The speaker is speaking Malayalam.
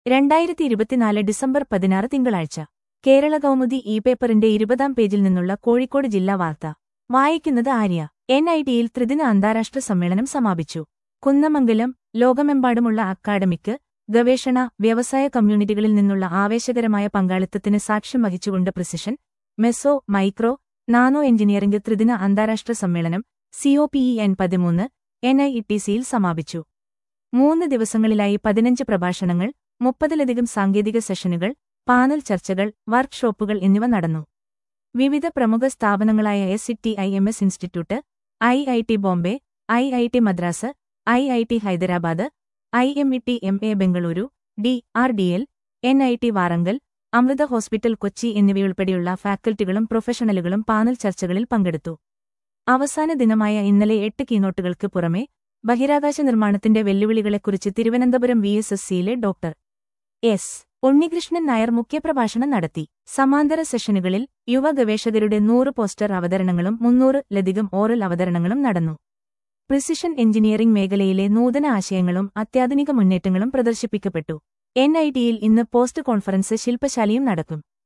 രണ്ടായിരത്തി ഇരുപത്തിനാല് ഡിസംബർ പതിനാറ് തിങ്കളാഴ്ച കേരള കൗമുദി ഇ പേപ്പറിന്റെ ഇരുപതാം പേജിൽ നിന്നുള്ള കോഴിക്കോട് ജില്ലാ വാർത്ത വായിക്കുന്നത് ആര്യ എൻ ഐ ടിയിൽ ത്രിദിന അന്താരാഷ്ട്ര സമ്മേളനം സമാപിച്ചു കുന്നമംഗലം ലോകമെമ്പാടുമുള്ള അക്കാഡമിക് ഗവേഷണ വ്യവസായ കമ്മ്യൂണിറ്റികളിൽ നിന്നുള്ള ആവേശകരമായ പങ്കാളിത്തത്തിന് സാക്ഷ്യം വഹിച്ചുകൊണ്ട് precision meso micro nano engineering ത്രിദിന അന്താരാഷ്ട്ര സമ്മേളനം സിഒപിഇ എൻ പതിമൂന്ന് എൻ ഐ ഇ ടി സിയിൽ സമാപിച്ചു മൂന്ന് ദിവസങ്ങളിലായി പതിനഞ്ച് പ്രഭാഷണങ്ങൾ മുപ്പതിലധികം സാങ്കേതിക സെഷനുകൾ പാനൽ ചർച്ചകൾ വർക്ക്ഷോപ്പുകൾ എന്നിവ നടന്നു വിവിധ പ്രമുഖ സ്ഥാപനങ്ങളായ S T I M S institute I I T Bombay I I T Madras I I T Hyderabad I M E T M A Bengaluru D R D L N I T Warangal Amrita hospital Kochi എന്നിവയുൾപ്പെടെയുള്ള ഫാക്കൽറ്റികളും പ്രൊഫഷണലുകളും പാനൽ ചർച്ചകളിൽ പങ്കെടുത്തു അവസാന ദിനമായ ഇന്നലെ എട്ട് കീനോട്ടുകൾക്ക് പുറമെ ബഹിരാകാശ നിർമ്മാണത്തിന്റെ വെല്ലുവിളികളെക്കുറിച്ച് തിരുവനന്തപുരം വി എസ് എസ് സിയിലെ ഡോക്ടർ എസ് ഉണ്ണികൃഷ്ണൻ നായർ മുഖ്യപ്രഭാഷണം നടത്തി സമാന്തര സെഷനുകളിൽ യുവ ഗവേഷകരുടെ നൂറ് പോസ്റ്റർ അവതരണങ്ങളും മുന്നൂറ് ലധികം ഓറൽ അവതരണങ്ങളും നടന്നു പ്രിസിഷൻ എഞ്ചിനീയറിംഗ് മേഖലയിലെ നൂതന ആശയങ്ങളും അത്യാധുനിക മുന്നേറ്റങ്ങളും പ്രദർശിപ്പിക്കപ്പെട്ടു എൻ ഐ ടിയിൽ ഇന്ന് പോസ്റ്റ് കോൺഫറൻസ് ശില്പശാലയും നടക്കും